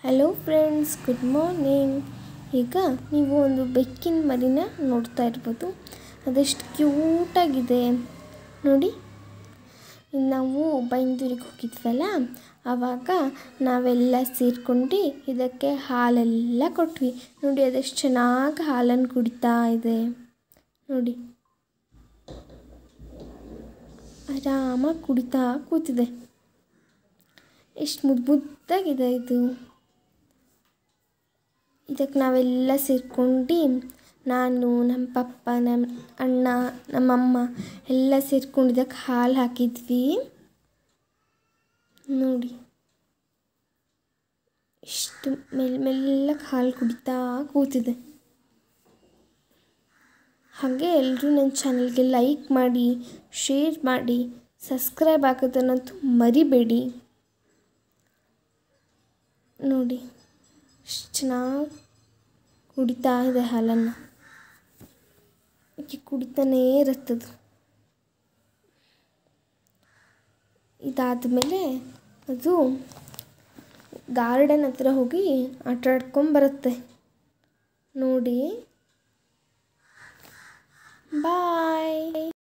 hello friends good morning ಈಗ ನೀವು ಒಂದು ಬೆಕ್ಕಿನ ಮರಿನ ನೋಡ್ತಾ ಇರ್ಬೋದು ಅದೆಷ್ಟು ಕ್ಯೂಟಾಗಿದೆ ನೋಡಿ ಇನ್ನು ನಾವು ಬೈಂದೂರಿಗೆ ಹೋಗಿದ್ವಲ್ಲ ಆವಾಗ ನಾವೆಲ್ಲ ಸೇರ್ಕೊಂಡು ಇದಕ್ಕೆ ಹಾಲೆಲ್ಲ ಕೊಟ್ವಿ ನೋಡಿ ಅದೆಷ್ಟು ಚೆನ್ನಾಗಿ ಹಾಲನ್ನು ಕುಡಿತಾ ಇದೆ ನೋಡಿ ಆರಾಮಾಗಿ ಕುಡಿತಾ ಕೂತಿದೆ ಎಷ್ಟು ಮುದ್ದು ಮುದ್ದಾಗಿದೆ ಇದು ಇದಕ್ಕೆ ನಾವೆಲ್ಲ ಸೇರ್ಕೊಂಡು ನಾನು ನಮ್ಮ ಪಪ್ಪ ನಮ್ಮ ಅಣ್ಣ ನಮ್ಮಮ್ಮ ಎಲ್ಲ ಸೇರ್ಕೊಂಡು ಇದಕ್ಕೆ ಹಾಲು ಹಾಕಿದ್ವಿ ನೋಡಿ ಇಷ್ಟು ಮೆಲ್ಲ ಮೆಲ್ಲಗೆ ಹಾಲು ಕುಡಿತಾ ಕೂತಿದೆ ಹಾಗೆ ಎಲ್ಲರೂ ನನ್ನ ಚಾನಲ್ಗೆ ಲೈಕ್ ಮಾಡಿ ಶೇರ್ ಮಾಡಿ ಸಬ್ಸ್ಕ್ರೈಬ್ ಆಗೋದನ್ನಂತೂ ಮರಿಬೇಡಿ ನೋಡಿ ಎಷ್ಟು ಚೆನ್ನಾಗಿ ಕುಡಿತಾ ಇದೆ ಹಾಲನ್ನು ಆಕೆ ಕುಡಿತಾನೇ ಇರುತ್ತದು ಇದಾದಮೇಲೆ ಅದು ಗಾರ್ಡನ್ ಹತ್ರ ಹೋಗಿ ಆಟ ಆಡ್ಕೊಂಬರುತ್ತೆ ನೋಡಿ ಬಾಯ್